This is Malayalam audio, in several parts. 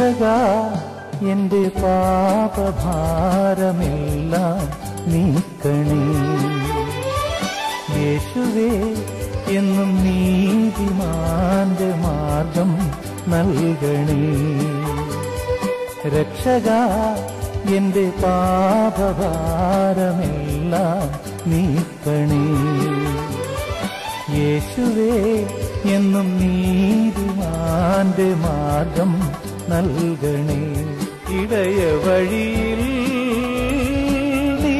രക്ഷക എന്റെ പാപഭാരമെല്ലാം നീക്കണേ യേശുവേ എന്നും നീതിമാന്റെ മാർഗം നൽകണേ രക്ഷക എന്റെ പാപഭാരമെല്ലാം നീക്കണേ യേശുവേ എന്നും നീതിമാന്റെ മാർഗം നൽകണേ ഇടയ വഴിയിൽ നീ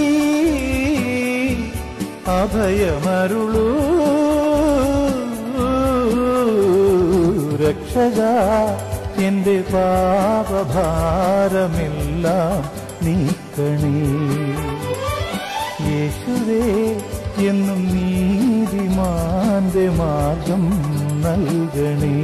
അഭയമരുളൂ രക്ഷക എന്റെ പാപഭാരമെല്ലാം നീക്കണേ യേശുവേ എന്നും നീതിമാന്റെ മാർഗം നൽകണേ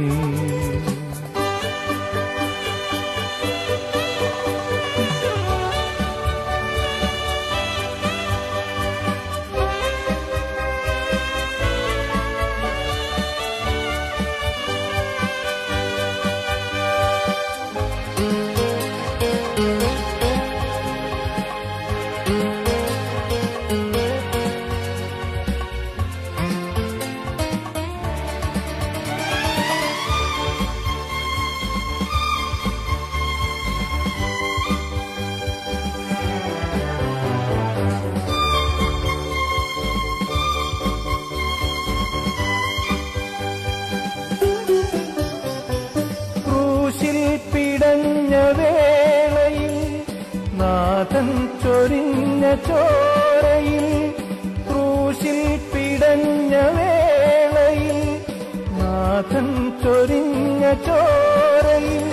ക്രൂശിൽ പിടഞ്ഞ വേളയിൽ നാഥൻ ചൊരിഞ്ഞ ചോരയിൽ ക്രൂശിൽ പിടഞ്ഞ വേളയിൽ നാഥൻ ചൊരിഞ്ഞ ചോരയിൽ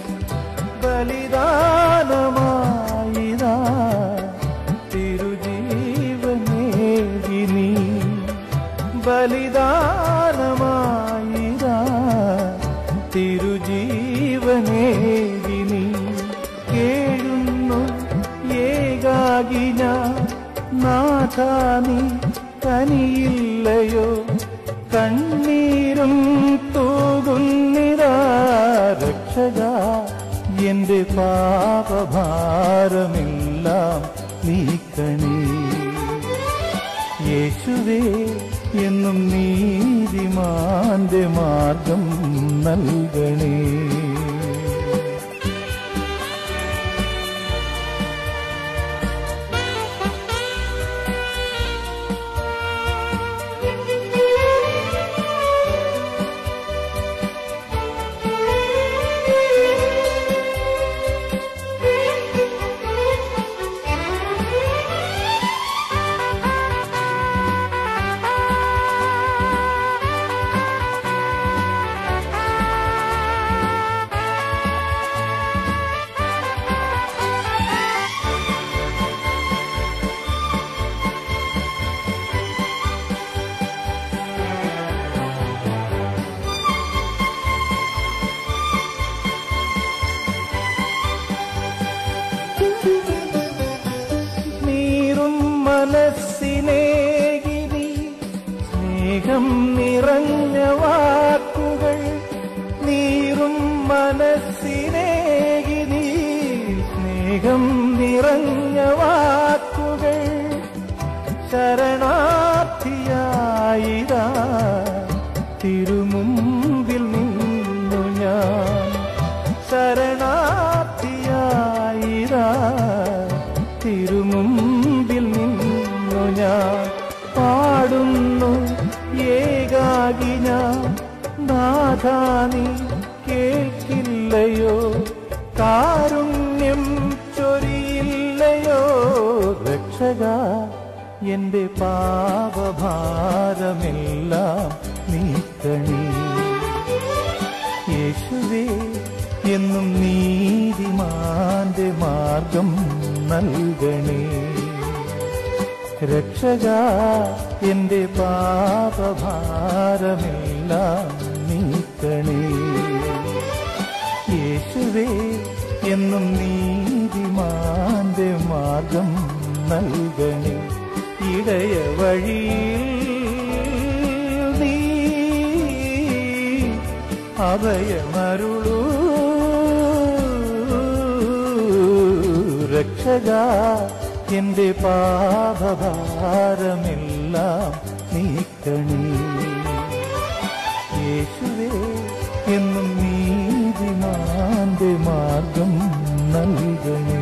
ബലിദാനമായിതാ തിരുജീവനേകി നീ ബലിദാനമായിതാ തിരുജീവനേകി നീ കേഴുന്നു ഏകാകിന നാഥാനി കനിയില്ലയോ കണ്ണീരും തൂകുന്നിതാ രക്ഷക എന്റെ പാപഭാരമെല്ലാം നീക്കണേ യേശുവേ എന്നും നീതിമാന്റെ മാർഗം നൽകണേ നീറും മനസ്സിനേകിരി സ്നേഹം നിറഞ്ഞ വാക്കുകൾ നീറും മനസ്സിനേകിരി സ്നേഹം നിറഞ്ഞ വാക്കുകൾ ശരണാർത്ഥിയായിരാ തിരുമുമ്പിൽ നിന്നു ഞാൻ ശരണാർത്ഥിയായിരാ തിരുമുമ്പിൽ നിന്നു ഞാൻ പാടുന്നു ഏകാകി ഞാൻ നാഥാനി കേൾക്കില്ലയോ കാരുണ്യം ചൊരിയില്ലയോ രക്ഷക എന്റെ പാപഭാരമെല്ലാം നീക്കണേ യേശുവേ എന്നും നീതിമാന്റെ മാർഗം നൽകണേ രക്ഷക എന്റെ പാപഭാരമെല്ലാം നീക്കണേ യേശുവേ എന്നും നീതിമാന്റെ മാർഗം നൽകണേ ഇടയ വഴിയിൽ നീ അഭയമരുളൂ രക്ഷക എന്റെ പാപഭാരമെല്ലാം നീക്കണേ യേശുവേ എന്നും നീതിമാന്റെ മാർഗം നൽകണേ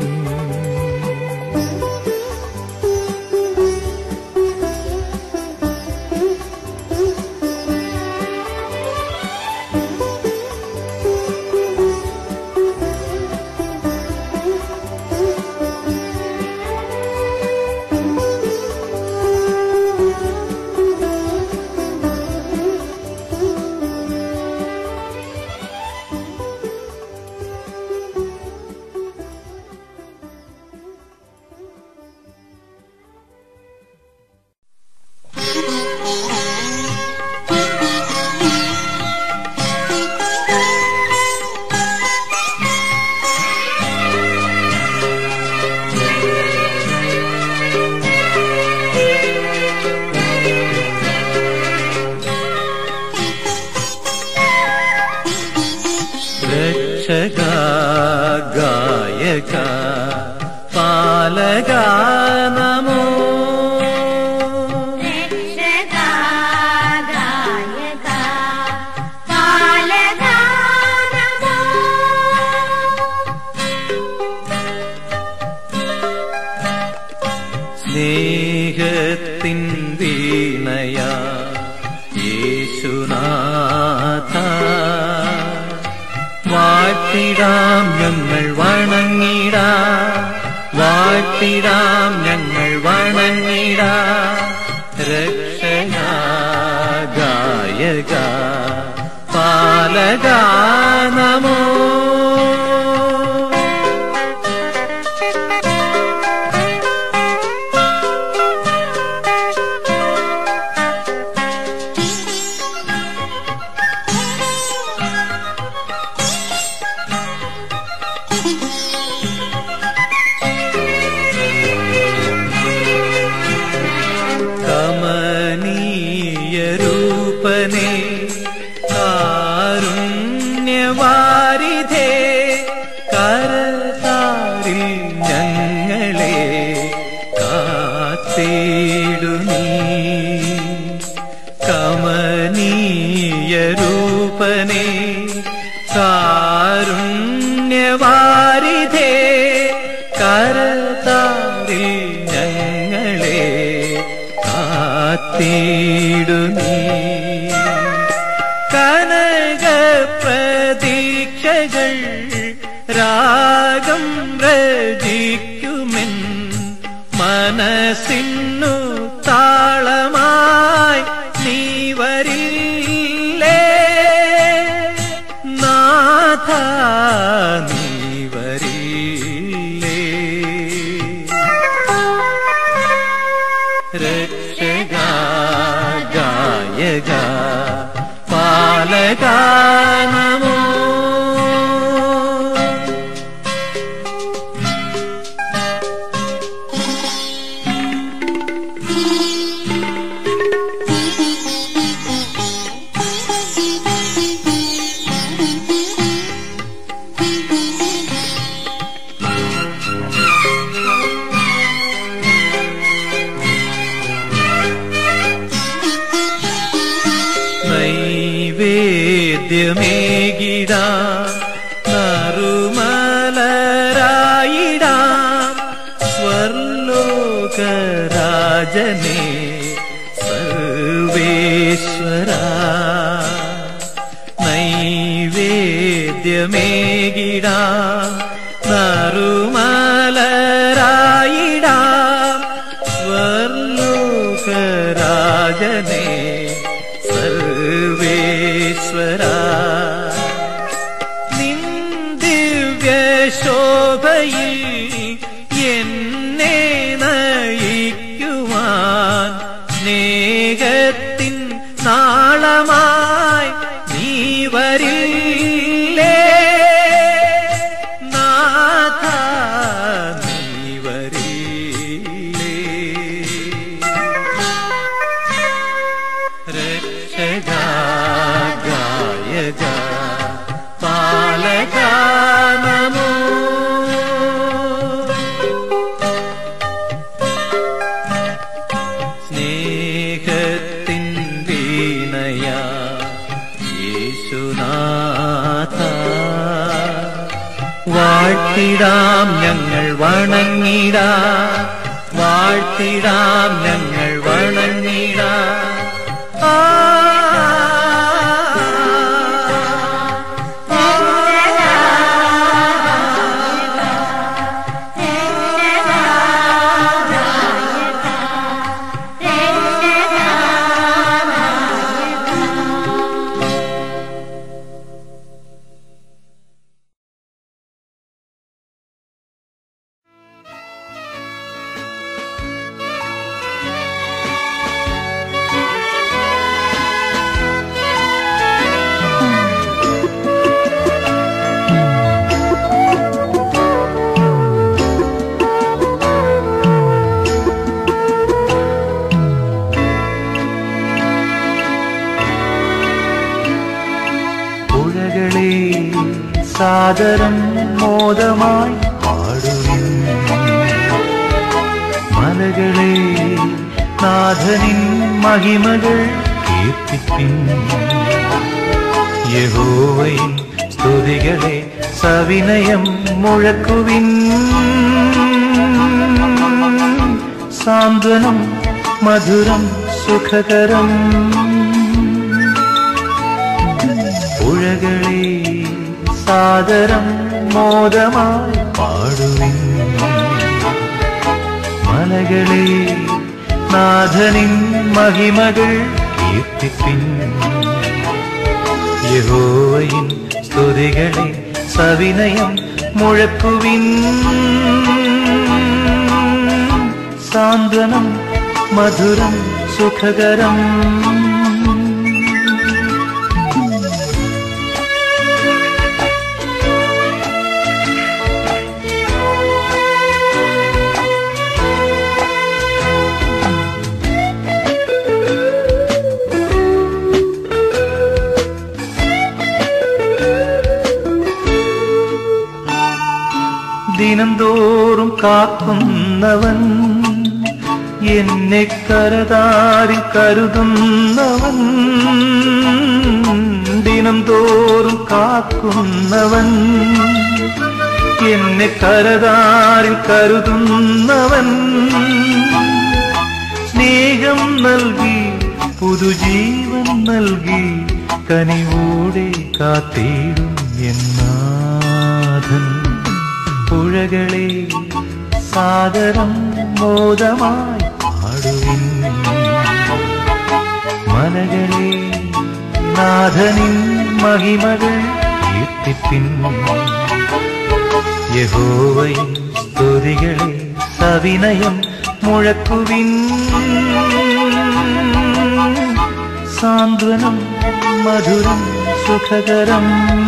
രക്ഷക ഗായക പാലക നമോ രക്ഷകാ ഗായകാ പാലകാ നമോ സ്നേഹത്തിൻ വീണയ യേശുനാഥ വാഴ്ത്തിടാം ഞങ്ങൾ വണങ്ങിടാ വാഴ്ത്തിടാം ഞങ്ങൾ വണങ്ങിടാ രക്ഷക ഗായക പാലക നമോ കമനീയ രൂപനെ കാരുണ്യവാരിധേ കരതാരിൽ ഞങ്ങളെ കാത്തേടുനീ കമനീയ രൂപനെ കാരുണ്യവാരിധേ കരതാരിൽ ഞങ്ങളെ കാത്തിടുന്നീ കനക പ്രതീക്ഷകൾ രാഗം രചിക്കുമെൻ മനസ്സിന്നു താളമായി നീ വരില്ലേ നാഥ നീ വരില്ലേ രക്ഷക ഗായക പാലക നമോ നൈവേദ്യമേകിടാ നറുമലരായിടാം സ്വർലോകരാജനെ സർവേശ്വര നൈവേദ്യമേകിടാ നറുമലരായിടാം സ്വർലോകരാജനെ സർവേശ്വര നിന്ദിവ്യശോഭയിൽ എന്നെ നയിക്കുവാൻ സ്നേഹത്തിൻ നാളമായി നീ വരില്ലേ നാഥ നീ വരില്ലേ രക്ഷക ഗായക പാലക നമോ വാഴ്ത്തിടാം ഞങ്ങൾ വണങ്ങിടാം വാഴ്ത്തിടാം ഞങ്ങൾ വണങ്ങിടാം ആ പുഴകളെ സാദരം മോദമായി പാടുവിൻ മലകളെ നാഥനിൻ മഹിമകൾ കീർത്തിപ്പിൻ യഹോവയിൻ സ്തുതികളെ സവിനയം മുഴക്കുവിൻ സാന്ത്വനം മധുരം സുഖകരം പുഴകളെ സാദരം മോദമായി പാടുവിൻ മലകളെ നാഥനിൻ മഹിമകൾ കീർത്തിപ്പിൻ യഹോവയിൻ സ്തുതികളെ സവിനയം മുഴക്കുവിൻ സാന്ത്വനം മധുരം സുഖകരം ദിനംതോറും കാക്കുന്നവൻ എന്നെ കരതാരി കരുതുന്നവൻ ദിനം തോറും കാക്കുന്നവൻ എന്നെ കരതാരിൽ കരുതുന്നവൻ സ്നേഹം നൽകി പുതുജീവൻ നൽകി കനിവോടെ കാത്തിടും എന്നാഥൻ പുഴകളെ സാദരം മോദമായി പാടുവിൻ മലകളെ നാഥനിൻ മഹിമകൾ കീർത്തിപ്പിൻ യഹോവയിൻ സ്തുതികളെ സവിനയം മുഴക്കുവിൻ സാന്ത്വനം മധുരം സുഖകരം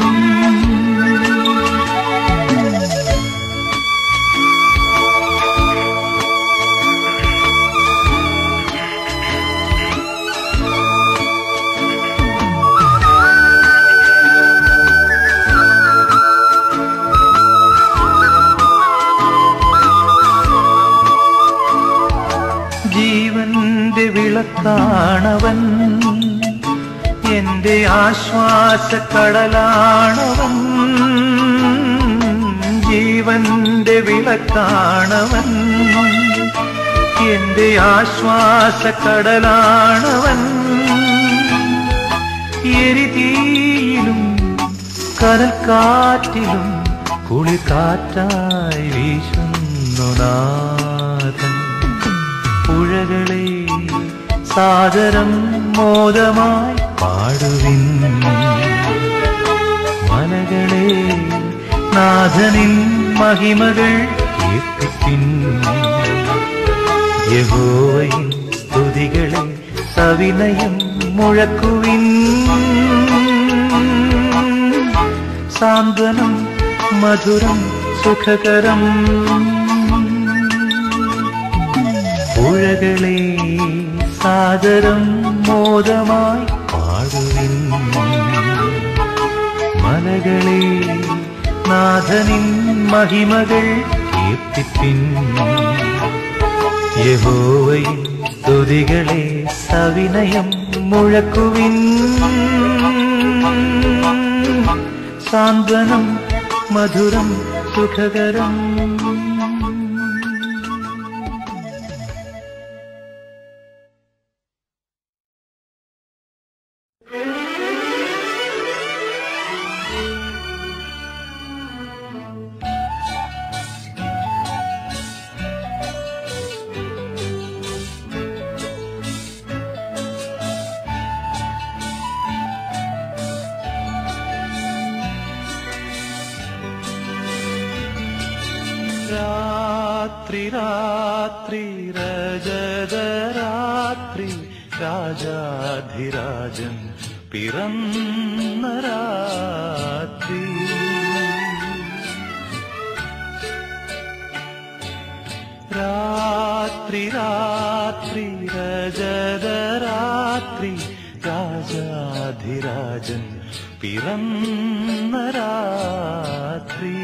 ജീവന്റെ വിളക്കാണവൻ എന്റെ ആശ്വാസക്കടലാണവൻ ജീവന്റെ വിളക്കാണവൻ എന്റെ ആശ്വാസക്കടലാണവൻ എരിതീയിലും കടൽക്കാറ്റിലും കുളിർക്കാറ്റായി വീശുന്നു നാഥൻ പുഴകളെ സാദരം മോദമായി പാടുവിൻ മലകളെ നാഥനിൻ മഹിമകൾ കീർത്തിപ്പിൻ യഹോവയിൻ സ്തുതികളെ സവിനയം മുഴക്കുവിൻ സാന്ത്വനം മധുരം സുഖകരം പുഴകളെ സാദരം മോദമായി പാടുവിൻ മലകളെ നാഥനിൻ മഹിമകൾ കീർത്തിപ്പിൻ യഹോവയിൻ സ്തുതികളെ സവിനയം മുഴക്കുവിൻ സാന്ത്വനം മധുരം സുഖകരം രാത്രി രാത്രി രജത രാത്രി രാജാധിരാജൻ പിറന്ന രാത്രി രാത്രി രാത്രി രജത രാത്രി രാജാധിരാജൻ പിറന്ന രാത്രി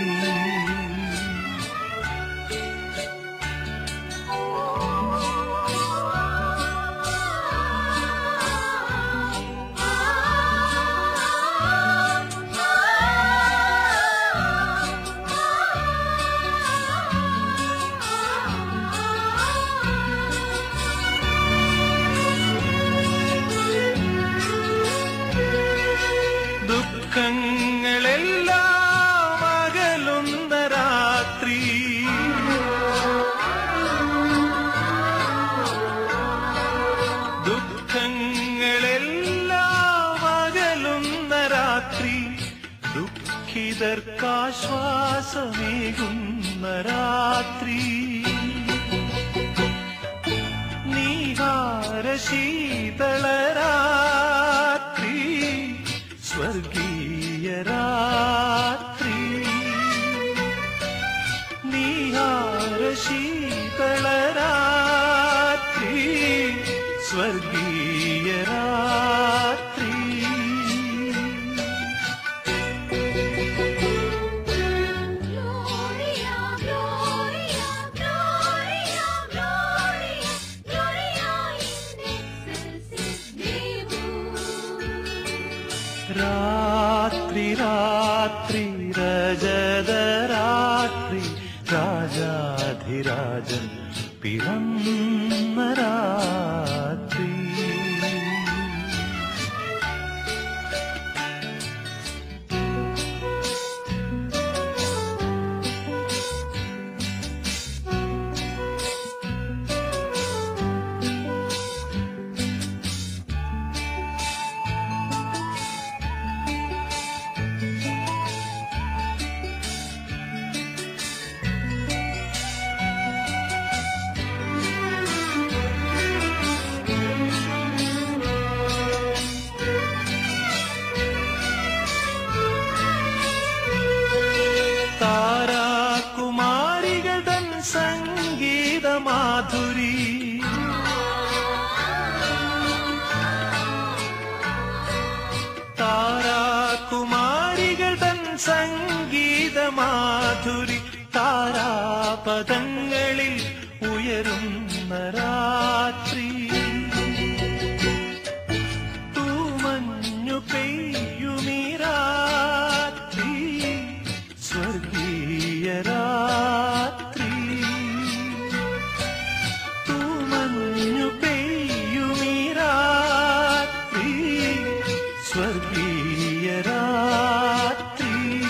ദുഃഖങ്ങളെല്ലാം അകലുന്ന രാത്രി ദുഃഖങ്ങളെല്ലാം അകലുന്ന രാത്രി ദുഃഖിതർക്കാശ്വാസമേകുന്ന രാത്രി നീഹാരശീതളരാത്രി സ്വർഗീയ രാത്രി നീഹാരശീതളരാത്രി സ്വർഗീയ രാത്രി Gloria, Gloria, Gloria, Gloria, Gloria in excelsis Deus. രാത്രി രാത്രി രജത രാത്രി രാജാധിരാജൻ പിറന്ന രാത്രി താരാകുമാരികൾ തൻ സംഗീത മാധുരി താരാകുമാരികൾ തൻ സംഗീത മാധുരി താരാപദങ്ങളിൽ ഉയരുന്ന രാത്രി തൂമഞ്ഞു പെയ്യുമീ രാത്രി സ്വർഗീയ രാത്രി തൂമഞ്ഞു പെയ്യുമീ രാത്രി സ്വർഗീയ രാത്രി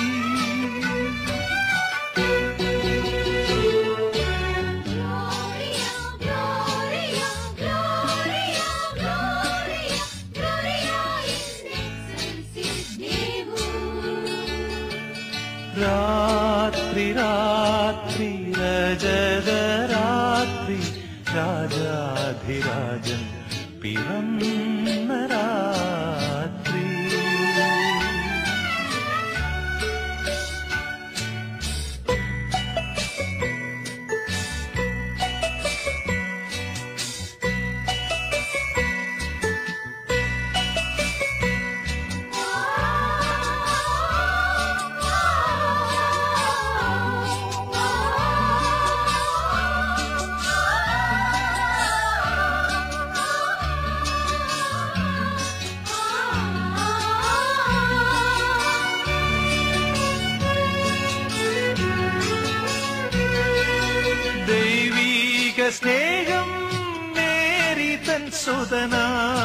Gloria, Gloria, Gloria, Gloria, Gloria in excelsis Deus. രാത്രി രാത്രി രജത രാത്രി രാജാധിരാജൻ പിറന്ന രാത്രി Ah സ്നേഹം മേരി തൻ സുതന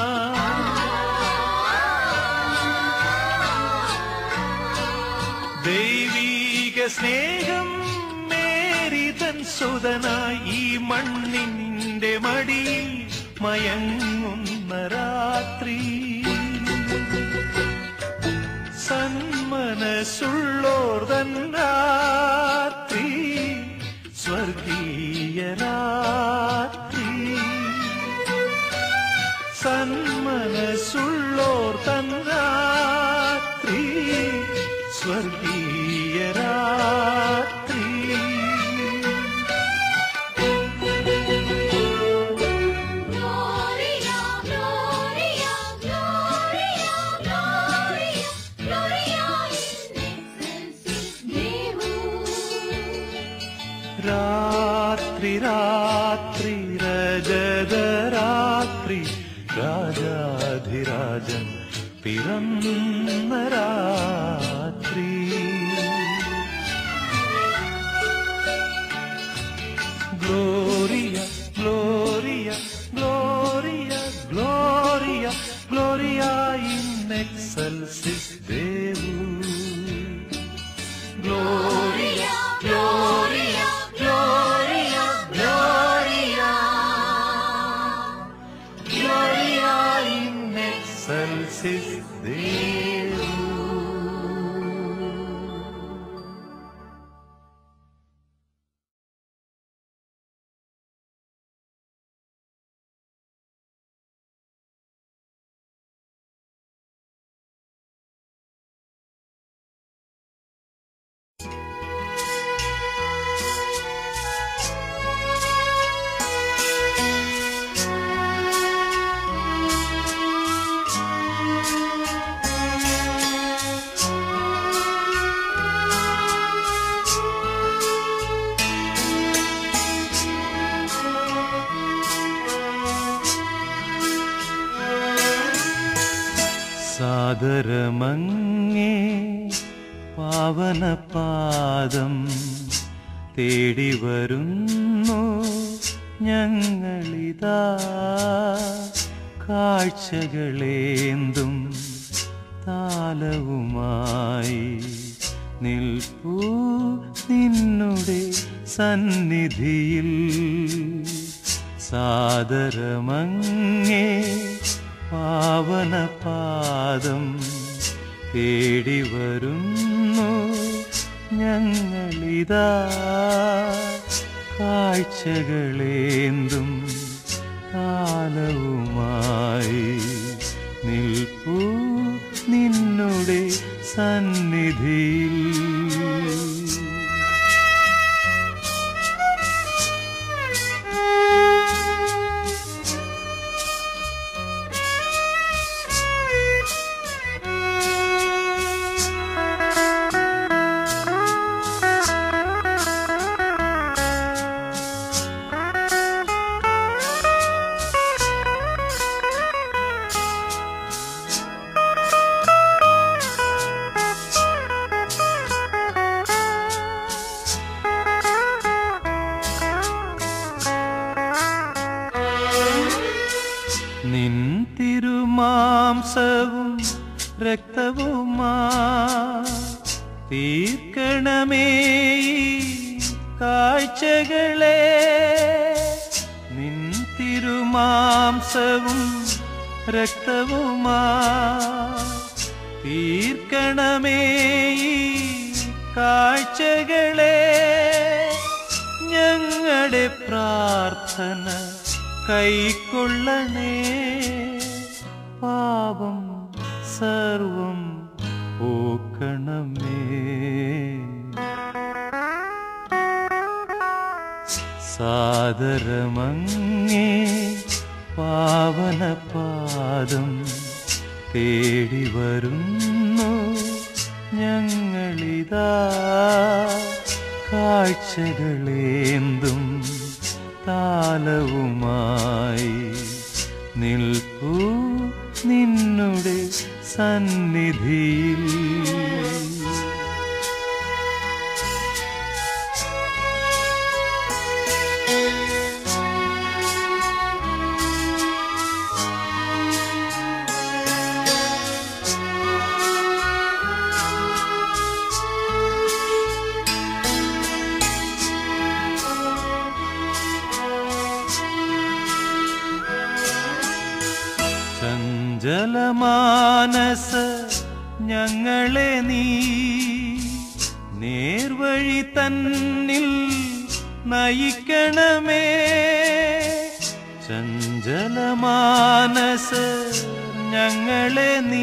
ദൈവീക സ്നേഹം മേരി തൻ സുതനായി ഈ മണ്ണിന്റെ മടിയിൽ മയങ്ങുന്ന രാത്രി സന്മനസ്സുള്ളോർ തൻ രാത്രി സ്വർഗീയ രാത്രി സന്മനസ്സുള്ളോർ തൻ രാത്രി സ്വർഗീയ രാത്രി Gloria, Gloria, Gloria, Gloria, Gloria in excelsis Deus. രാത്രി രാത്രി രജത രാത്രി രാജാധിരാജൻ പിറന്ന രാത്രി ഗ്ലോറിയ ഗ്ലോറിയ ഗ്ലോറിയ ഗ്ലോറിയ ഗ്ലോറിയ ഇൻ എക്സൽസിസ് ദേവു Gloria, Gloria, Gloria, Gloria, Gloria in excelsis Deo. സാദരമങ്ങേ പാവനപാദം തേടി വരുന്നു ഞങ്ങളിതാ കാഴ്ചകളേന്തും താലവുമായി നിൽപ്പൂ നിന്നുടെ സന്നിധിയിൽ സാദരമങ്ങേ പാവനപാദം തേടി വരുന്നു ഞങ്ങളിതാ കാഴ്ചകളേന്തും കാലവുമായി നിൽപ്പൂ നിന്നുടെ സന്നിധിയിൽ നിൻ തിരുമാംസവും രക്തവുമാ തീർക്കണമേ ഈ കാഴ്ചകളെ നിൻ തിരുമാംസവും രക്തവുമാ തീർക്കണമേ ഈ കാഴ്ചകളെ ഞങ്ങളുടെ പ്രാർത്ഥന കൈക്കൊള്ളണേ പാപം സർവം പോക്കണമേ സാദരമങ്ങേ പാവനപാദം തേടി വരുന്നു ഞങ്ങളിതാ കാഴ്ചകളേന്തും താലവുമായി നിൽപ്പൂ നിന്നുടെ സന്നിധിയിൽ ചഞ്ചലമാനസ ഞങ്ങളെ നീ നേർവഴി തന്നിൽ നയിക്കണമേ ചഞ്ചലമാനസ ഞങ്ങളെ നീ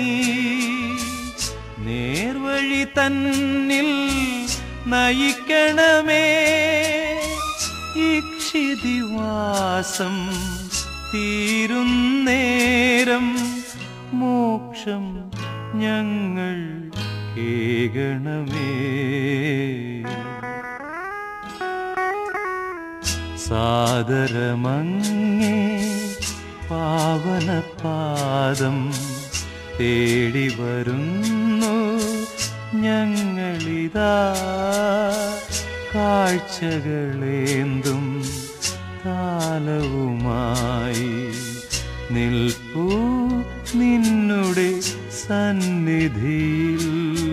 നേർവഴി തന്നിൽ നയിക്കണമേ ഇക്ഷിതിവാസം തീരുന്നേരം മോക്ഷം ഞങ്ങൾ കേകണമേ സാദരമങ്ങേ പാവനപാദം തേടി വരുന്നു ഞങ്ങളിതാ കാഴ്ചകളേന്തും കാലവുമായി നിൽപ്പൂ നിന്നുടെ സന്നിധിയിൽ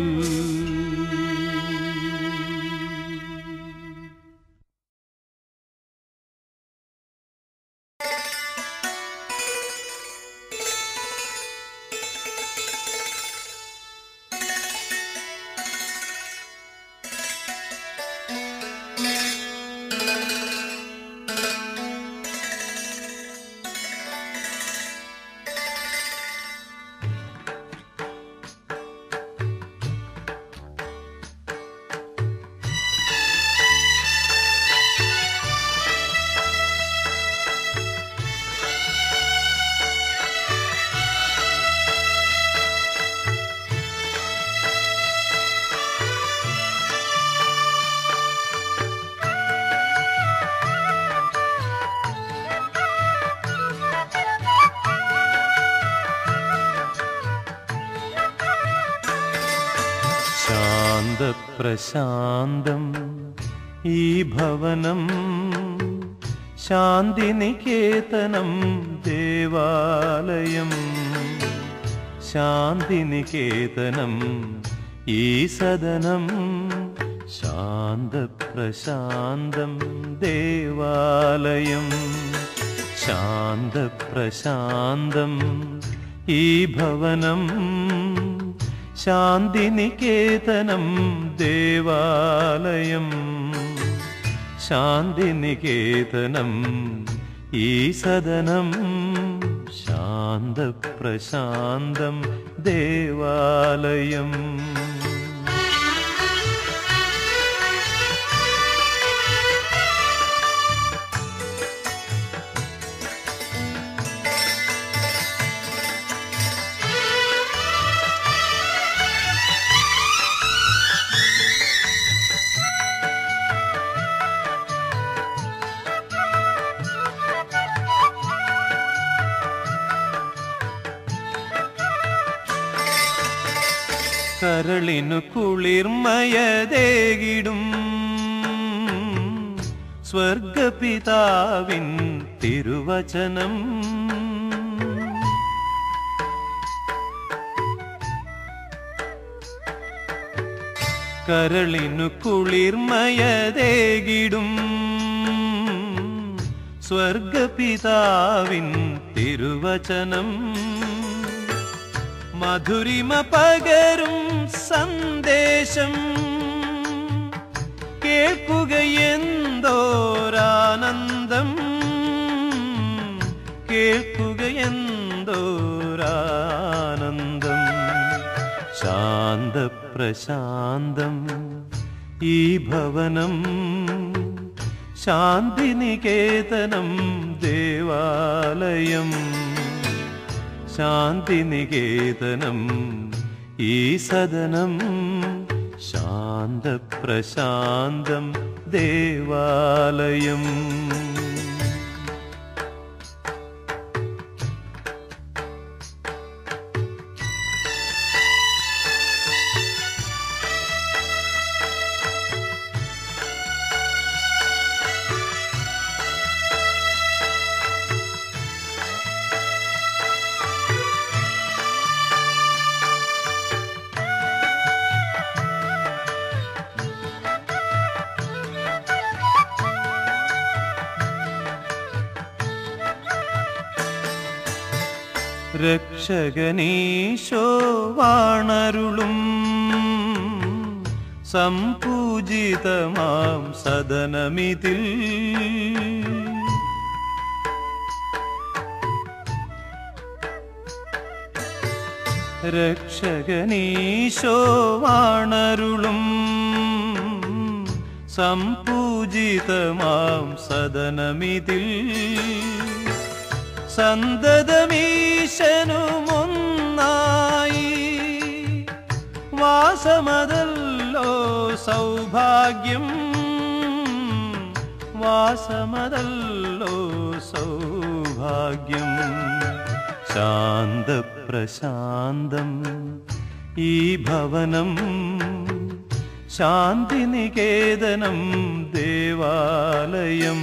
ശാന്തപ്രശാന്തം ഈ ഭവനം ശാന്തിനികേതനം ദേവാലയം ശാന്തിനികേതനം ഈ സദനം ശാന്തപ്രശാന്തം ദേവാലയം ശാന്തപ്രശാന്തം ഈ ഭവനം ശാന്തിനികേതനം ദേവാലയം ശാന്തിനികേതനം ഈ സദനം ശാന്തപ്രശാന്തം ദേവാലയം കരളിനു കുളിർമയതേകിടും സ്വർഗപിതാവിൻ തിരുവചനം കരളിനു കുളിർമയതേകിടും സ്വർഗപിതാവിൻ തിരുവചനം മധുരിമ പകരും സന്ദേശം കേൾക്കുകയെന്തോരാനന്ദം കേൾക്കുകയെന്തോരാനന്ദം ശാന്തപ്രശാന്തം ഈ ഭവനം ശാന്തിനികേതനം ദേവാലയം ശാന്തിനികേതനം ഈ സദനം ശാന്തപ്രശാന്തം ദേവാലയം രക്ഷകനീശോ വാണരുളും സംപൂജിതമാം സദനമിതിൽ രക്ഷകനീശോ വാണരുളും സംപൂജിതമാം സദനമിതിൽ സന്തതമീശനുമൊന്നായി വാസമതല്ലോ സൗഭാഗ്യം വാസമതല്ലോ സൗഭാഗ്യം ശാന്തപ്രശാന്തം ഈ ഭവനം ശാന്തിനികേതനം ദേവാലയം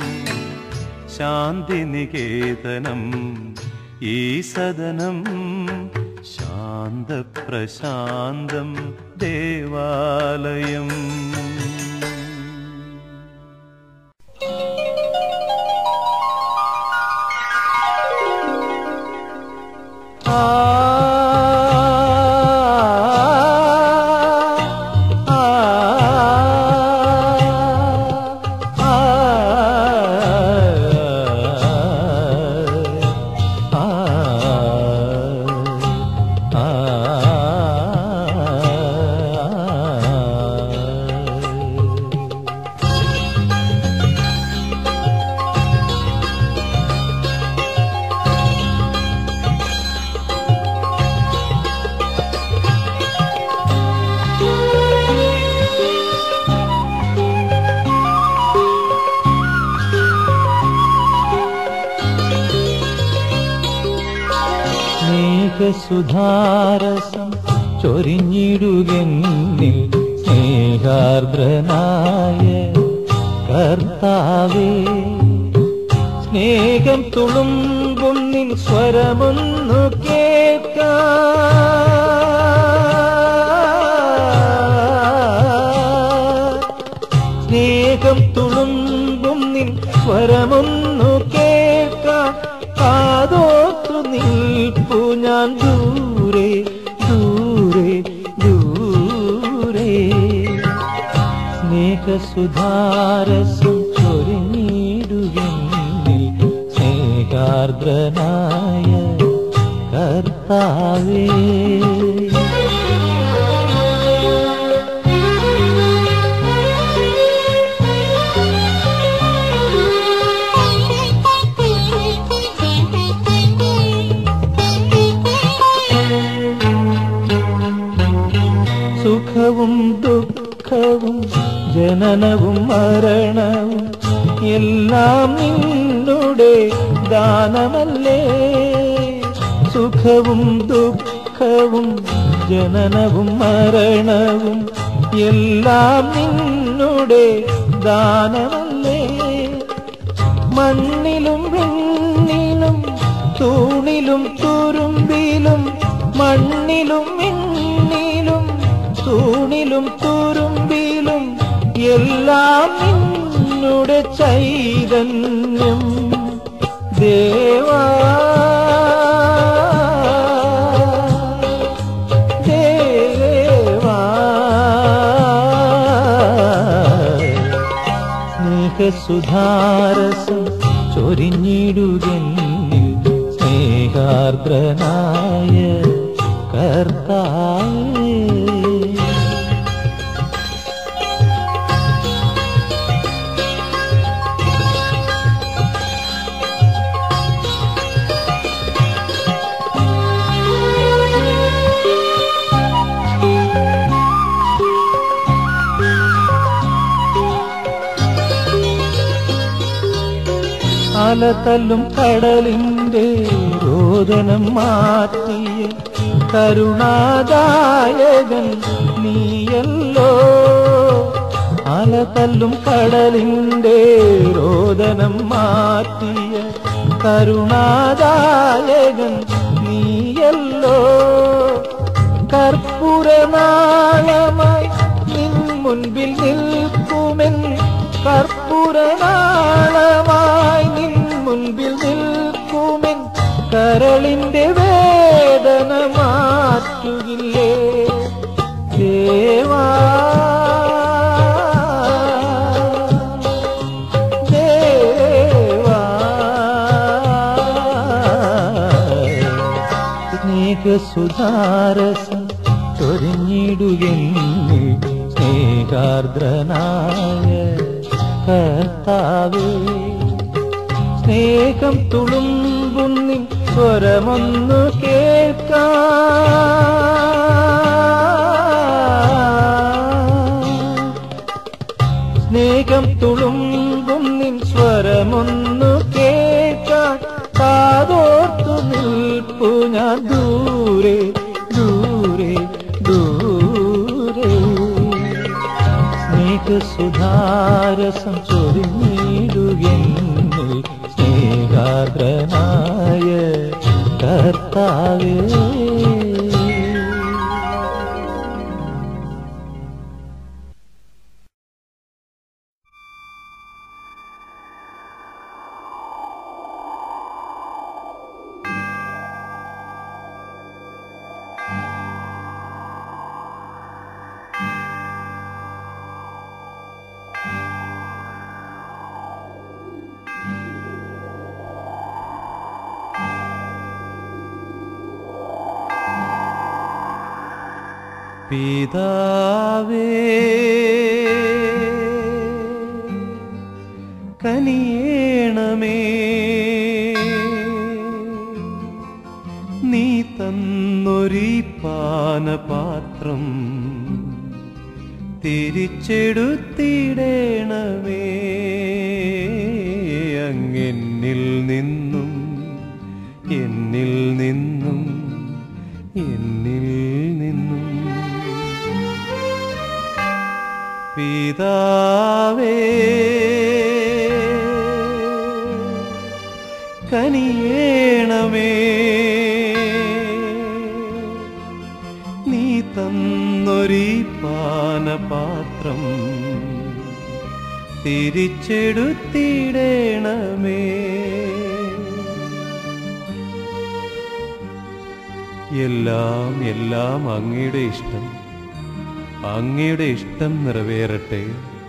ശാന്തിനികേതനം ഈ സദനം ശാന്തപ്രശാന്തം ദേവാലയം ആ ആ സ്നേഹസുധാരസം ചൊരിഞ്ഞിടുകെന്നിൽ സ്നേഹാർദ്രനായ കർത്താവേ സ്നേഹം തുളുമ്പുന്നിൻ സ്വരമൊന്നു കേൾക്കാം സ്നേഹം തുളുമ്പും നിൻ സ്വരമൊന്നു കേൾക്കാം കാതോത്തു നിൽപ്പു ഞാൻ ദൂരെ ദൂരെ ദൂരെ സ്നേഹസുധാരസം ചൊരിഞ്ഞിടുകെന്നിൽ സ്നേഹാർദ്രനായ കർത്താവേ സുഖവും ദുഃഖവും ജനനവും മരണവും എല്ലാം നിന്നുടെ ദാനമല്ലേ സുഖവും ദുഃഖവും ജനനവും മരണവും എല്ലാം നിന്നുടെ ദാനമല്ലേ മണ്ണിലും വെണ്ണിലും തൂണിലും തുരുമ്പിലും മണ്ണിലും വെണ്ണിലും തൂണിലും തുരുമ്പിലും എല്ലാം നിന്നുടെ ചൈതന്യം ദേവാ ദേവാ സ്നേഹസുധാരസം ചൊരിഞ്ഞിടുകെന്നിൽ സ്നേഹാർദ്രനായ കർത്താവേ അലതല്ലും കടലിന്റെ രോദനം മാറ്റിയ കരുണാദായകൻ നീയല്ലോ അലതല്ലും കടലിന്റെ രോദനം മാറ്റിയ കരുണാദായകൻ നീയല്ലോ കർപ്പൂരനാളമായി നിൻ മുൻപിൽ നിൽക്കുമെൻ കർപ്പൂരനാളമായി നിൻ മുൻപിൽ നിൽക്കുമെൻ കരളിന്റെ വേ സ്നേഹസുധാരസം ചൊരിഞ്ഞിടുകെന്നിൽ സ്നേഹാർദ്രനായ കർത്താവേ സ്നേഹം തുളുമ്പുന്നിൻ സ്വരമൊന്നു കേൾക്കാം സ്നേഹം തുളുമ്പും നിൻ സ്വരമൊന്നു കേൾക്കാൻ കാതോർത്തു നിൽപ്പു ഞാൻ ദൂരെ ദൂരെ ദൂരെ സ്നേഹസുധാരസം ചൊരിഞ്ഞിടുകെന്നിൽ സ്നേഹാദ്രനായ കർത്താവേ പിതാവേ കനിയേണമേ നീ തന്നൊരീ പാനപാത്രം തിരിച്ചെടുത്തിടേണമേ അങ്ങെന്നിൽ നിന്നും എന്നിൽ നിന്നും എന്നിൽ നിന്നും പിതാവേ കനിയേണമേ നീ തന്നൊരീ പാനപാത്രം തിരിച്ചെടുത്തിടേണമേ എല്ലാം എല്ലാം അങ്ങയുടെ ഇഷ്ടം അങ്ങയുടെ ഇഷ്ടം നിറവേറട്ടെ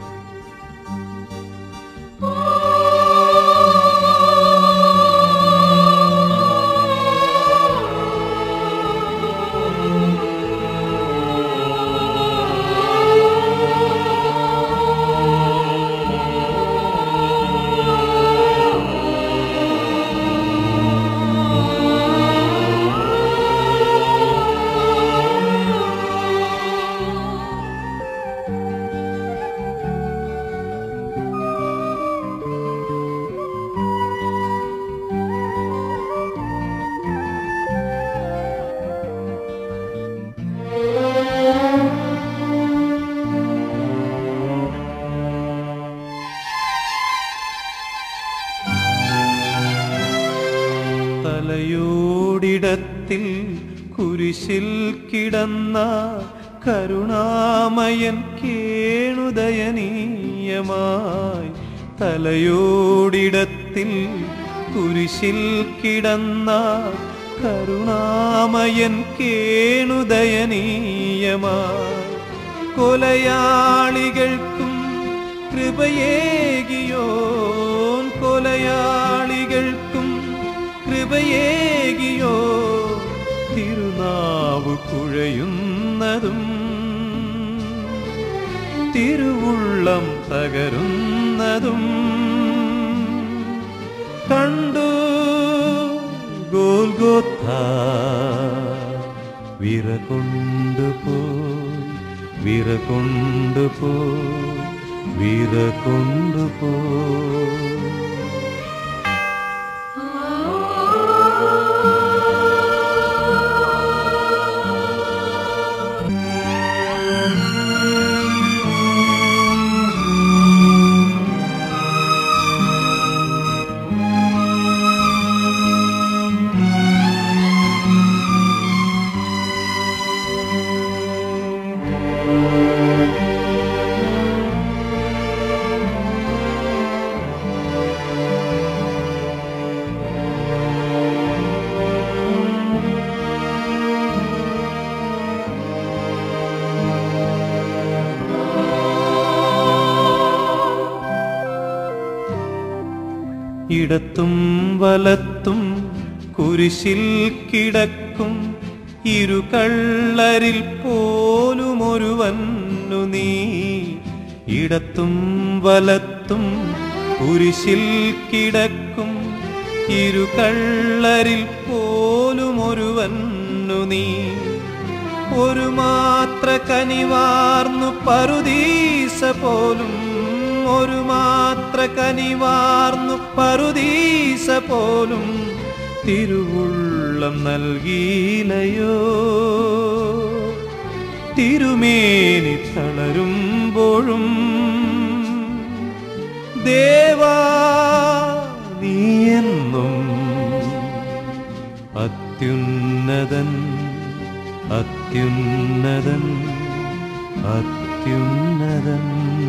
തലയോടിടത്തിൽ കുരിശിൽ കിടന്ന കരുണാമയൻ കേണുദയനീയമായി തലയോടിടത്തിൽ കുരിശിൽ കിടന്ന കരുണാമയൻ കേണുദയനീയമായി കൊലയാളികൾക്കും കൃപയേകിയോൻ കൊലയാളികൾക്കും കൃപയേകിയോ തിരുനാവ് കുഴയുന്നതും തിരുവുള്ളം തകരുന്നതും കണ്ടു ഗോൽഗോത്ത വിറകൊണ്ടുപോയി വിറകൊണ്ടുപോയി വിറകൊണ്ടുപോയി ഇടത്തും വലത്തും കുരിശിൽ കിടക്കും ഇരു കള്ളരിൽ പോലും ഒരുവന്നു നീ ഇടത്തും വലത്തും കുരിശിൽ കിടക്കും ഇരു കള്ളരിൽ പോലും ഒരുവന്നു നീ ഒരു മാത്ര കനിവാർന്നു പറുദീസ പോലും ഒരു മാത്ര കനിവാർന്നു പറുദീസ പോലും തിരുവുള്ളം നൽകിയിലയോ തിരുമേനി തളരുമ്പോഴും ദേവാ നീ എന്നും അത്യുന്നതൻ അത്യുന്നതൻ അത്യുന്നതൻ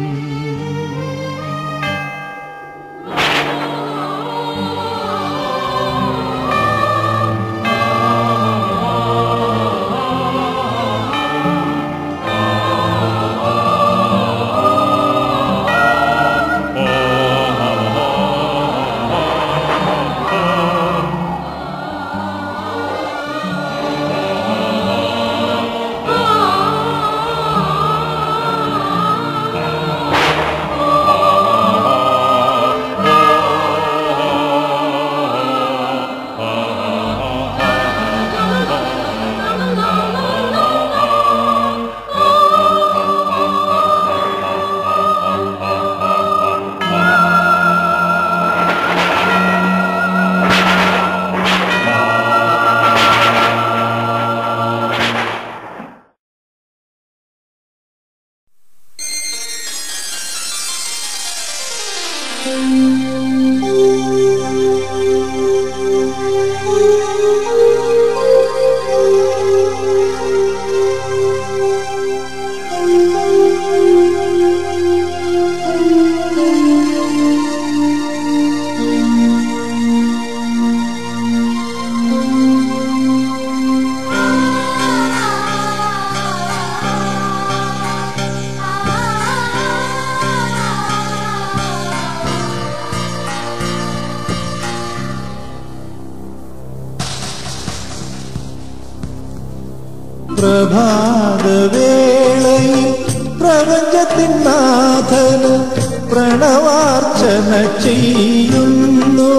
പ്രഭാതവേളയിൽ പ്രപഞ്ചത്തിൻ നാഥന് പ്രണവാർച്ചന ചെയ്യുന്നു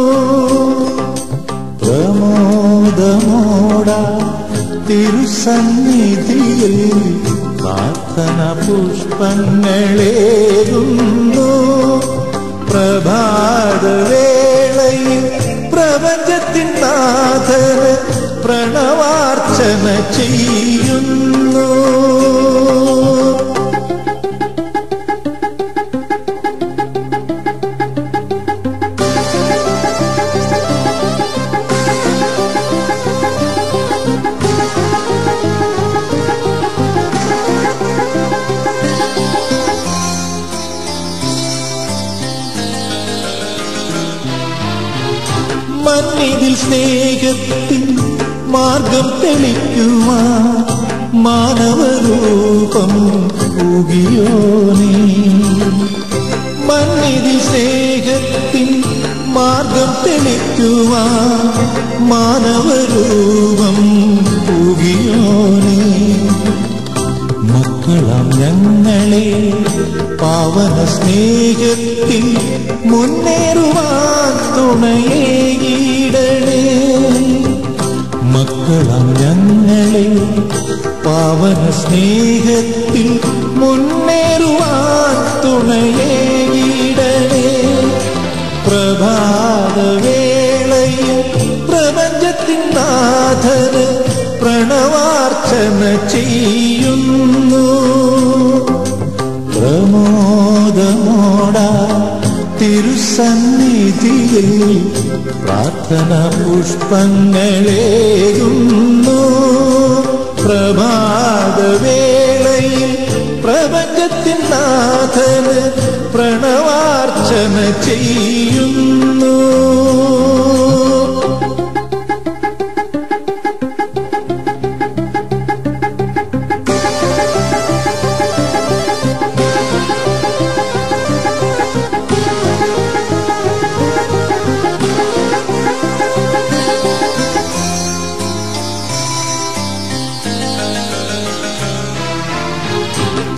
പ്രമോദമോട തിരുസന്നിധിയിൽ പ്രാർത്ഥന പുഷ്പങ്ങളേകുന്നു പ്രഭാതവേളയിൽ പ്രപഞ്ചത്തിൻ നാഥന് പ്രണവാർച്ചന ചെയ്യുന്നു മണ്ണിതിൽ സ്നേഹത്തിൻ മാർഗം തെളിക്കുവാൻ മാനവരൂപം പൂകിയോനേ മണ്ണിതിൽ സ്നേഹത്തിൻ മാർഗം തെളിക്കുവാൻ മാനവരൂപം പൂകിയോനേ മക്കളാം ഞങ്ങളെ പാവന സ്നേഹത്തിൽ മുന്നേറുവാൻ തുണയേകിടണേ മക്കളാം ഞങ്ങളെ പാവന സ്നേഹത്തിൽ മുന്നേറുവാൻ തുണയേകിടണേ പ്രഭാതവേളയിൽ പ്രപഞ്ചത്തിൻ നാഥന് പ്രണവാർച്ചന ചെയ്യുന്നു പ്രമോദമോട തിരുസന്നിധിയിൽ പ്രാർത്ഥന പുഷ്പങ്ങളേകുന്നു പ്രഭാതവേളയിൽ പ്രപഞ്ചത്തിൻ നാഥന് പ്രണവാർച്ചന ചെയ്യുന്നു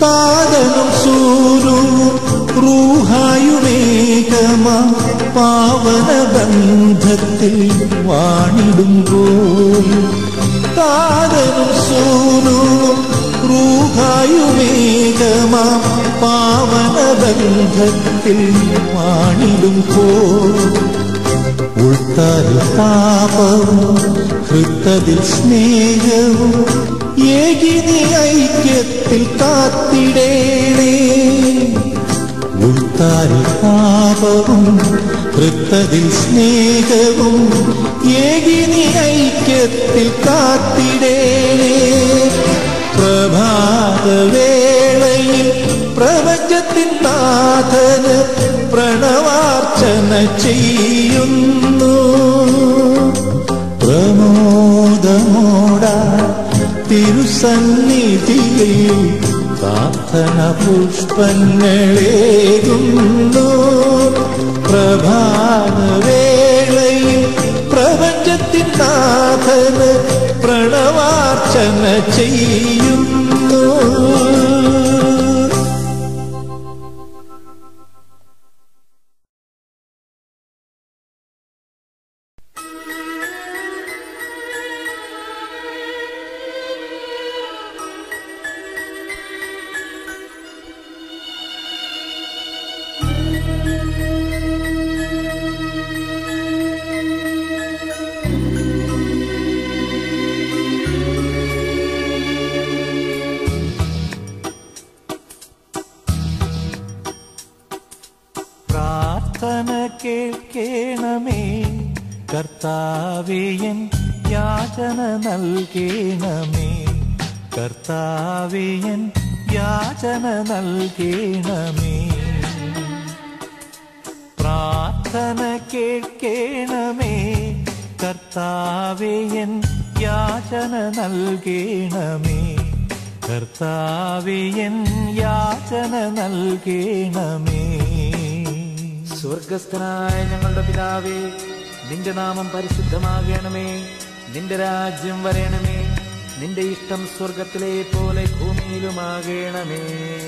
താതനും സൂരും റൂഹായുമേകമാ പാവന ബന്ധത്തിൽ വാണിടുമ്പോൾ താതനും സൂരും റൂഹായുമേകമാ പാവന ബന്ധത്തിൽ വാണിടുമ്പോൾ ഉൾത്താരിൽ താപവും ഹൃത്തതിൽ സ്നേഹവും ഏകിനി ഐക്യത്തിൽ കാത്തിടേണേ ഉൾത്താരിൽ താപവും ഹൃത്തതിൽ സ്നേഹവും ഏകിനി ഐക്യത്തിൽ കാത്തിടേണേ പ്രഭാതവേളയിൽ പ്രപഞ്ചത്തിൻ നാഥന് പ്രണവാർച്ചന ചെയ്യുന്നു പ്രമോദമോട തിരുസന്നിധിയിൽ പ്രാർത്ഥന പുഷ്പങ്ങളേകുന്നു പ്രഭാതവേളയിൽ പ്രപഞ്ചത്തിൻ നാഥന് പ്രണവാർച്ചന ചെയ്യുന്നു പ്രാർത്ഥന കേൾക്കേണമേ കർത്താവേയൻ യാചന നൽകേണമേ കർത്താവേയൻ യാചന നൽകേണമേ പ്രാർത്ഥന കേൾക്കേണമേ കർത്താവേയൻ യാചന നൽകേണമേ കർത്താവേയൻ യാചന നൽകേണമേ സ്വർഗസ്ഥനായ ഞങ്ങളുടെ പിതാവേ നിന്റെ നാമം പരിശുദ്ധമാകണമേ നിന്റെ രാജ്യം വരയണമേ നിന്റെ ഇഷ്ടം സ്വർഗത്തിലെ പോലെ ഭൂമിയിലുമാകണമേ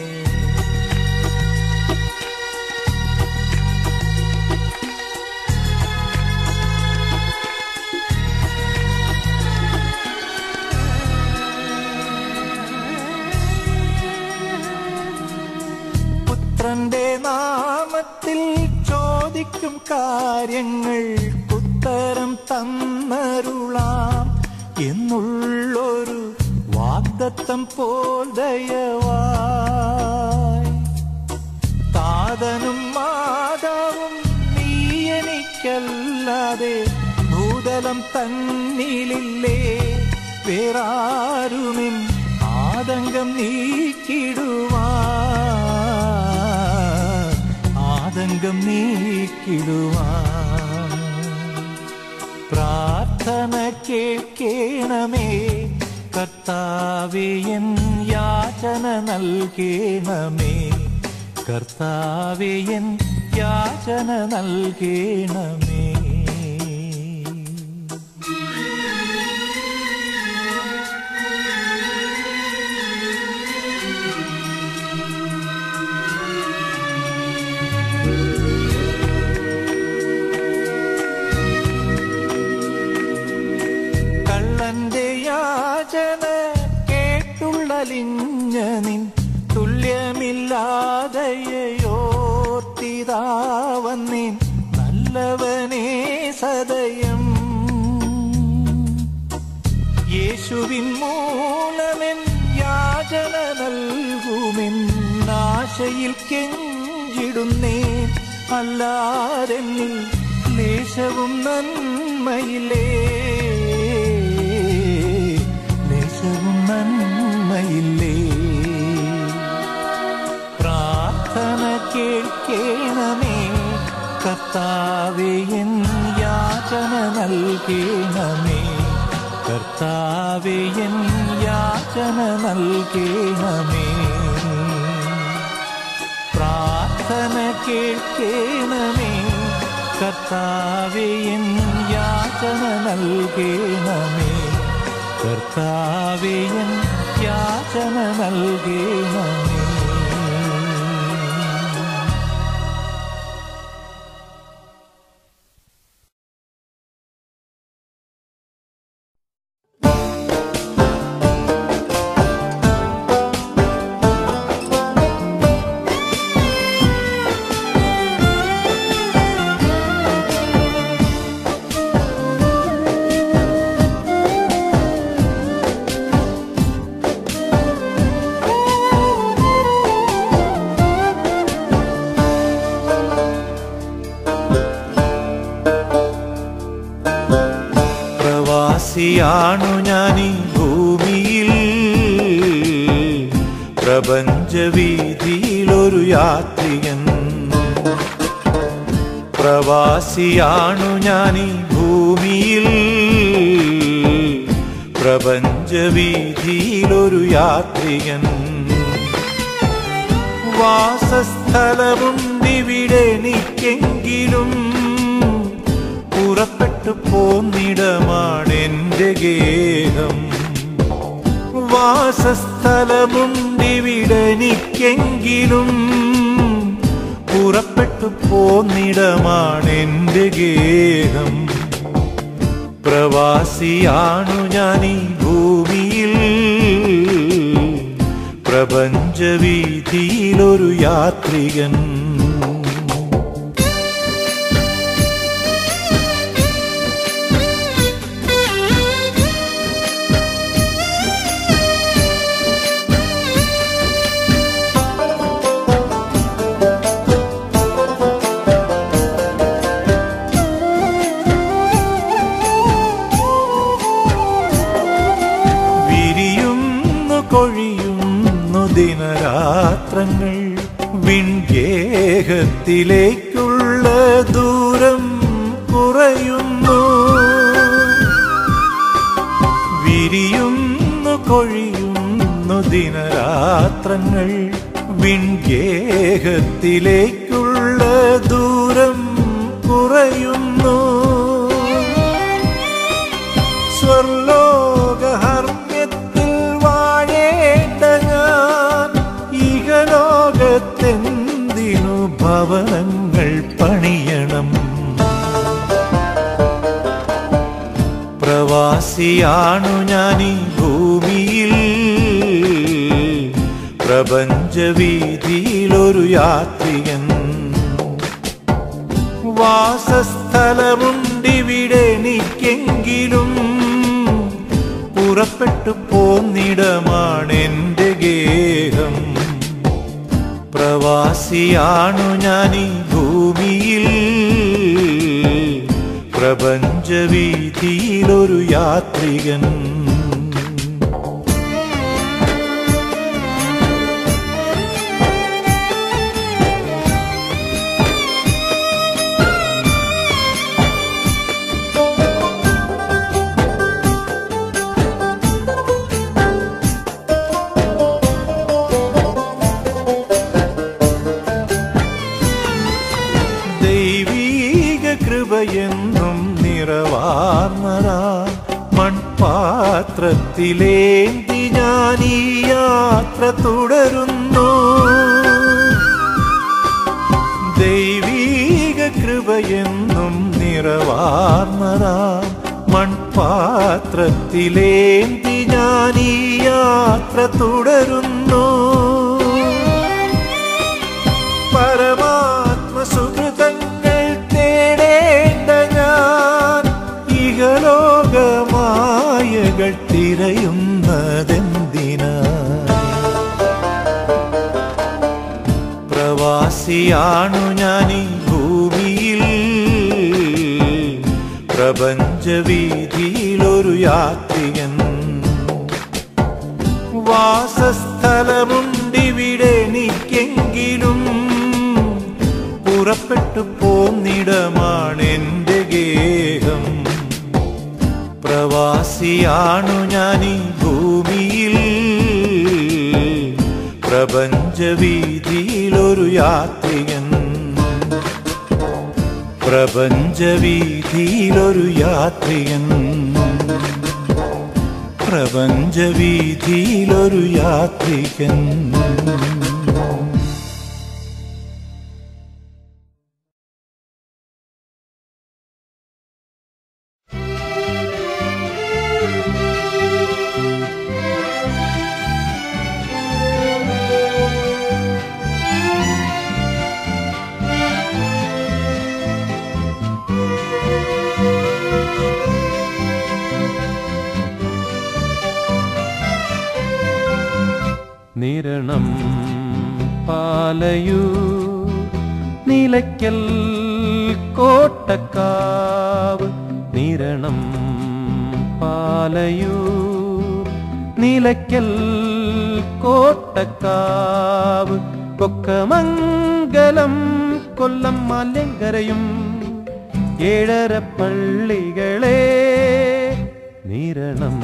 പുത്രന്റെ നാമത്തിൽ ചോദിക്കും കാര്യങ്ങൾ ഉത്തരം തന്നരുളാം എന്നുള്ളൊരു വാഗ്ദത്തം പോൽ ദയവായി താതനും മാതാവും നീ എനിക്കല്ലാതെ ഭൂതലം തന്നിലില്ലേ വേറാരുമിൻ ആതങ്കം നീക്കിടുവാൻ ആതങ്കം നീക്കിടുവാൻ പ്രാർത്ഥന കേൾക്കേണമേ കർത്താവേയൻ യാചന നൽകേണമേ കർത്താവേയൻ യാചന നൽകേണമേ കള്ളന്റെ യാചന കേട്ടുള്ളലിഞ്ഞ നിൻ തുല്യമില്ലാതെയോർത്തിതാവന്നിൻ നല്ലവനേ സദയം യേശുവിൻ മൂലമെൻ യാചന നൽകുമെന്നാശയിൽ കെഞ്ചിടുന്നേ അല്ലാതെന്നിൽ ലേശവും നന്മയില്ലേ ലേശവും നന്മയില്ലേ പ്രാർത്ഥന കേൾക്കേണമേ കർത്താവേ എൻ യാചന നൽകേണമേ കർത്താവേ എൻ യാചന നൽകേണമേ പ്രാർത്ഥന കേൾക്കേണമേ കർത്താവേ എൻ യാചന നൽകേണമേ കർത്താവേ എൻ യാചന നൽകേണമേ പ്രവാസിയാണു ഞാൻ ഈ ഭൂമിയിൽ പ്രപഞ്ചവീതിയിലൊരു യാത്രികൻ പ്രവാസിയാണു ഞാൻ ഈ ഭൂമിയിൽ പ്രപഞ്ചവീതിയിലൊരു യാത്രികൻ വാസസ്ഥലമുണ്ടിവിടെ എനിക്കെങ്കിലും പുറപ്പെട്ടു പോന്നിടമാണെന്റെ ഗേഹം വാസസ്ഥലമുണ്ടിവിടെ എനിക്കെങ്കിലും പുറപ്പെട്ടു പോന്നിടമാണെന്റെ ഗേഹം പ്രവാസിയാണു ഞാൻ ഈ ഭൂമിയിൽ പ്രപഞ്ചവീതിയിലൊരു യാത്രികൻ വിരിയുന്നു കൊഴിയുന്നു ദിനരാത്രങ്ങൾ വിൺഗേഹത്തിലേക്കുള്ള ദൂരം കുറയുന്നു വിരിയുന്നു കൊഴിയുന്നു ദിനരാത്രങ്ങൾ വിൺഗേഹത്തിലേക്കുള്ള ദൂരം കുറയുന്നു സ്വർലോകഹർമ്മ്യത്തിൽ വാഴേണ്ട ഞാൻ ഇഹലോകത്തെന്തിനു ഭവനങ്ങൾ പണിയണം പ്രവാസിയാണു ഞാൻ ഈ ഭൂമിയിൽ പ്രപഞ്ചവീതിയിലൊരു യാത്രികൻ വാസസ്ഥലമുണ്ടിവിടെ എനിക്കെങ്കിലും പുറപ്പെട്ടു പോന്നിടമാണെന്റെ ഗേഹം പ്രവാസിയാണു ഞാൻ ഈ ഭൂമിയിൽ പ്രപഞ്ചവീതിയിലൊരു യാത്രികൻ ദൈവീക കൃപയെന്നും നിറവാർന്നതാ മൺപാത്രത്തിലേന്തി ഞാൻ ഈ യാത്ര തുടരുന്നു ദൈവീക കൃപയെന്നും നിറവാർന്നതാ മൺപാത്രത്തിലേന്തി ഞാൻ ഈ യാത്ര തുടരുന്നു പരമാത്മ സുഹൃതങ്ങൾ തേടേണ്ട ഞാൻ ഇഹലോകമായകൾ തിരയുന്നതെന്തിനാ പ്രവാസിയാണു ഞാൻ ഈ ഭൂമിയിൽ പ്രപഞ്ചവീതിയിലൊരു യാത്രികൻ വാസസ്ഥലമുണ്ടിവിടെ എനിക്കെങ്കിലും പുറപ്പെട്ടു പോന്നിടമാണെന്റെ ഗേഹം പ്രവാസിയാണു ഞാൻ ഈ ഭൂമിയിൽ പ്രപഞ്ചവീതിയിലൊരു യാത്രികൻ പ്രപഞ്ചവീതിയിലൊരു യാത്രികൻ പ്രപഞ്ചവീതിയിലൊരു യാത്രികൻ നിരണം പാലയൂ നിലയ്ക്കൽ കോട്ടക്കാവ് നിരണം പാ പാലയൂർ നിലയ്ക്കൽ കോട്ടക്കാവ് കൊക്കമംഗലം കൊല്ലം മലങ്കരയും ഏഴര പള്ളികളെ നിരണം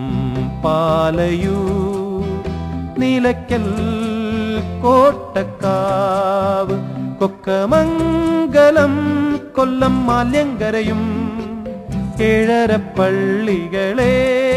പാലയൂർ നിലയ്ക്കൽ കോട്ടക്കാവ് കൊക്കമംഗലം കൊല്ലം മാല്യങ്കരയും ഏഴര പള്ളികളെ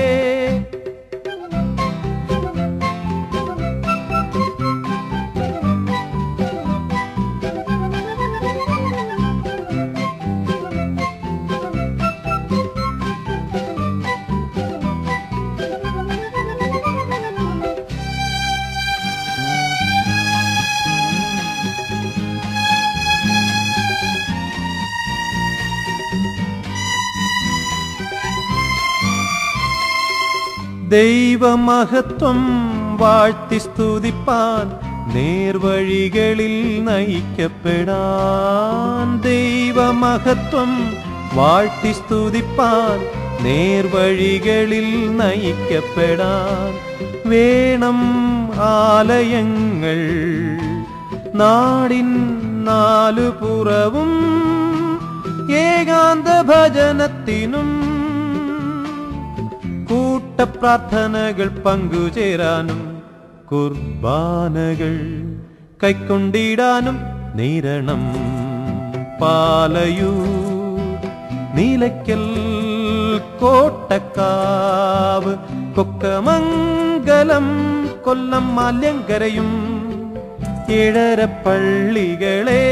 ദൈവമഹത്വം വാഴ്ത്തി സ്തുതിപ്പാൻ നേർവഴികളിൽ നയിക്കപ്പെടാൻ ദൈവമഹത്വം വാഴ്ത്തി സ്തുതിപ്പാൻ നേർവഴികളിൽ നയിക്കപ്പെടാൻ വേണം ആലയങ്ങൾ നാടിൻ നാലുപുറവും ഏകാന്ത ഭജനത്തിനും കൂട്ടപ്രാർത്ഥനകൾ പങ്കുചേരാനും കുർബാനകൾ കൈക്കൊണ്ടിടാനും നീരണം പാലയൂ നീലയ്ക്കൽ കോട്ടക്കാവ് കൊക്കമംഗലം കൊല്ലം മാല്യങ്കരയും ഏഴര പള്ളികളെ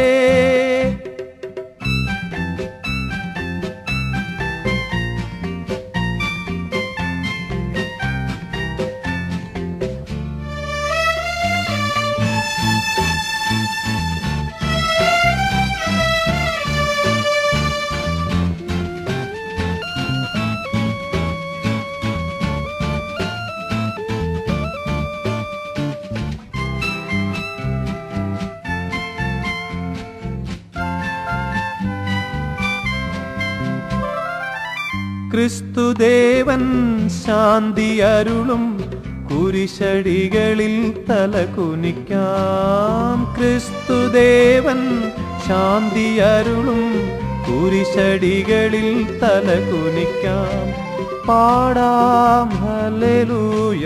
ക്രിസ്തുദേവൻ ശാന്തി അരുളും കുരിശടികളിൽ തലകുനിക്കാം ക്രിസ്തുദേവൻ ശാന്തി അരുളും കുരിശടികളിൽ തലകുനിക്കാം പാടാം ഹല്ലേലൂയ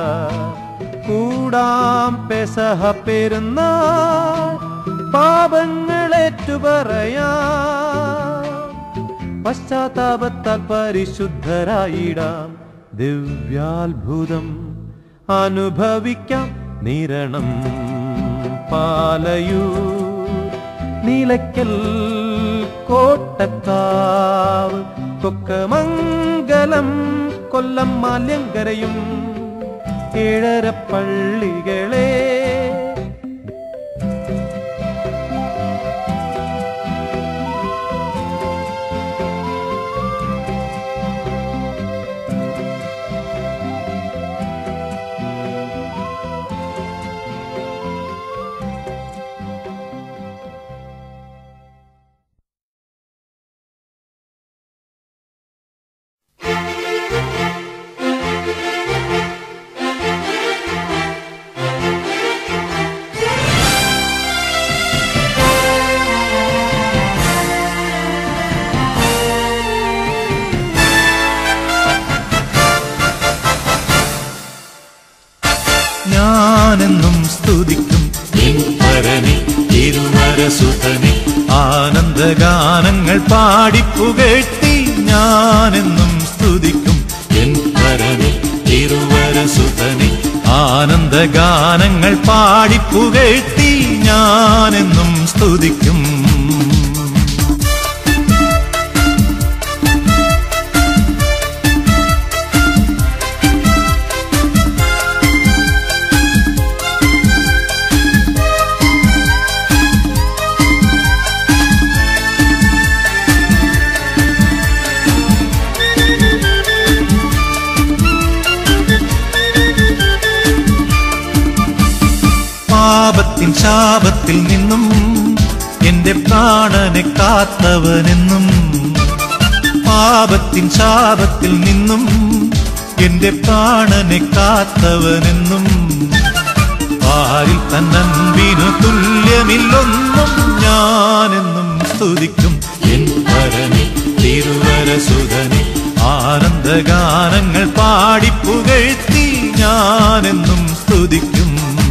കൂടാം പെസഹ പെരുന്നാൾ പാപങ്ങളേറ്റു പറയാം പശ്ചാത്താപത്താൽ പരിശുദ്ധരായിടാം ദിവ്യാത്ഭുതം അനുഭവിക്കാം നിരണം പാലയൂ നീലയ്ക്കൽ കോട്ടക്കാവ് കൊക്കമംഗലം കൊല്ലം മാല്യങ്കരയും ഏഴര പള്ളികളെ ഞാനെന്നും സ്തുതിക്കും നിൻ പരനെ തിരുവരസുതനെ ആനന്ദഗാനങ്ങൾ പാടിപ്പുകഴ്ത്തി ഞാനെന്നും സ്തുതിക്കും എൻ പരനെ തിരുവരസുതനെ ആനന്ദഗാനങ്ങൾ പാടിപ്പുകഴ്ത്തി ഞാനെന്നും സ്തുതിക്കും പാപത്തിൻ ശാപത്തിൽ നിന്നും എന്റെ പ്രാണനെ കാത്തവനെന്നും പാപത്തിൻ ശാപത്തിൽ നിന്നും എന്റെ പ്രാണനെ കാത്തവനെന്നും പാരിൽ തന്നൻപിനു തുല്യമില്ലൊന്നും ഞാനെന്നും സ്തുതിക്കും എൻ പരനെ തിരുവരസുധനെ ആനന്ദഗാനങ്ങൾ പാടിപ്പുകഴ്ത്തി ഞാനെന്നും സ്തുതിക്കും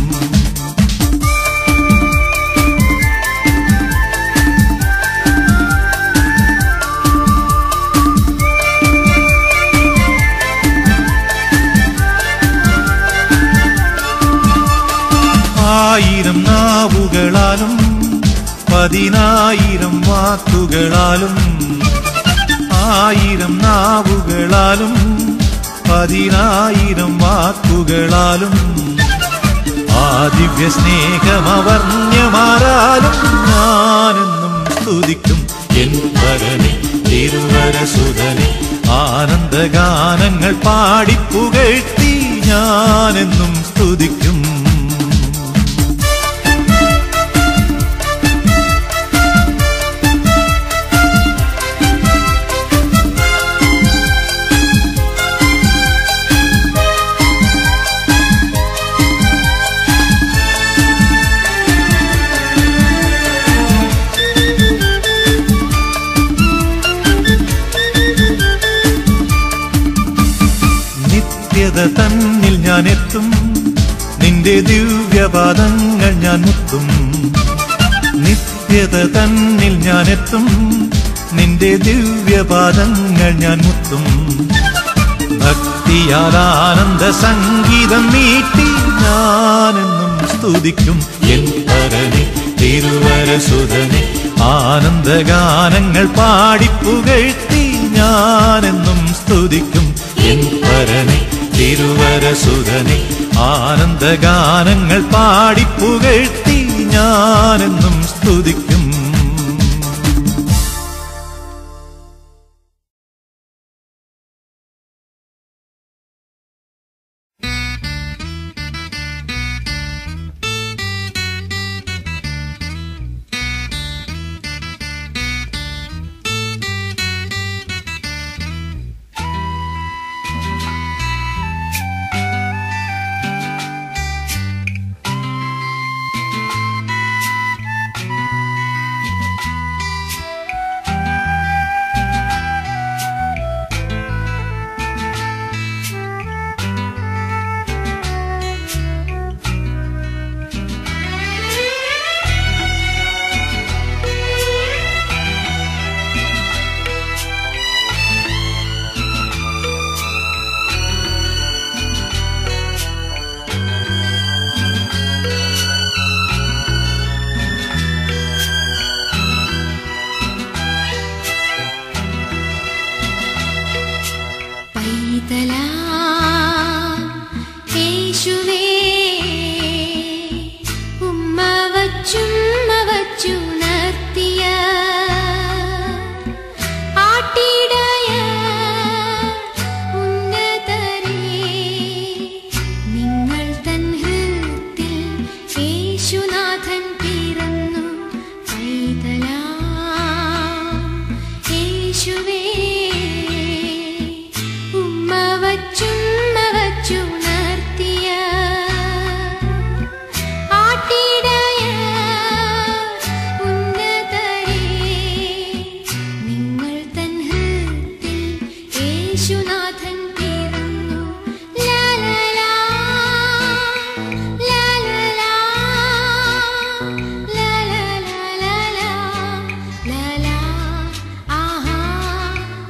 ആയിരം നാവുകളാലും പതിനായിരം വാക്കുകളാലും ആയിരം നാവുകളാലും പതിനായിരം വാക്കുകളാലും ആ ദിവ്യ സ്നേഹമവർണ്യമാരാലും ഞാനെന്നും സ്തുതിക്കും എൻ പരനെ തിരുവരസുധനെ ആനന്ദഗാനങ്ങൾ പാടിപ്പുകഴ്ത്തി ഞാനെന്നും സ്തുതിക്കും നിത്യത തന്നിൽ ഞാൻ എത്തും നിന്റെ ദിവ്യപാദങ്ങൾ ഞാൻ മുത്തും നിത്യത തന്നിൽ ഞാൻ എത്തും നിന്റെ ദിവ്യപാദങ്ങൾ ഞാൻ മുത്തും ഭക്തിയാൽ ആനന്ദ സംഗീതം നീട്ടി ഞാനെന്നും സ്തുതിക്കും എൻ പരനെ തിരുവരസുധനെ ആനന്ദഗാനങ്ങൾ പാടിപ്പുകഴ്ത്തി ഞാനെന്നും സ്തുതിക്കും എൻ പരനെ തിരുവരസുധനെ ആനന്ദഗാനങ്ങൾ പാടിപ്പുകഴ്ത്തി ഞാനെന്നും സ്തുതിക്കും പൈതലാ യേശുവേ ഉമ്മ വച്ചുമ്മ വച്ചുണർത്തിയ ആട്ടിടയ ഉന്നതരേ നിങ്ങൾ തൻ ഹൃത്തിൽ യേശുനാഥൻ പിറന്നു പൈതലാ യേശുവേ ഉമ്മ വച്ചുമ്മ വച്ചുണർത്തിയ ആട്ടിടയ ഉന്നതരേ നിങ്ങൾ തൻ ഹൃത്തിൽ യേശുനാഥൻ പിറന്നു ലാലലാ ലാലലാ ലാലലാ ലാലാ ലാലാ ആഹാ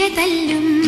തല്ലും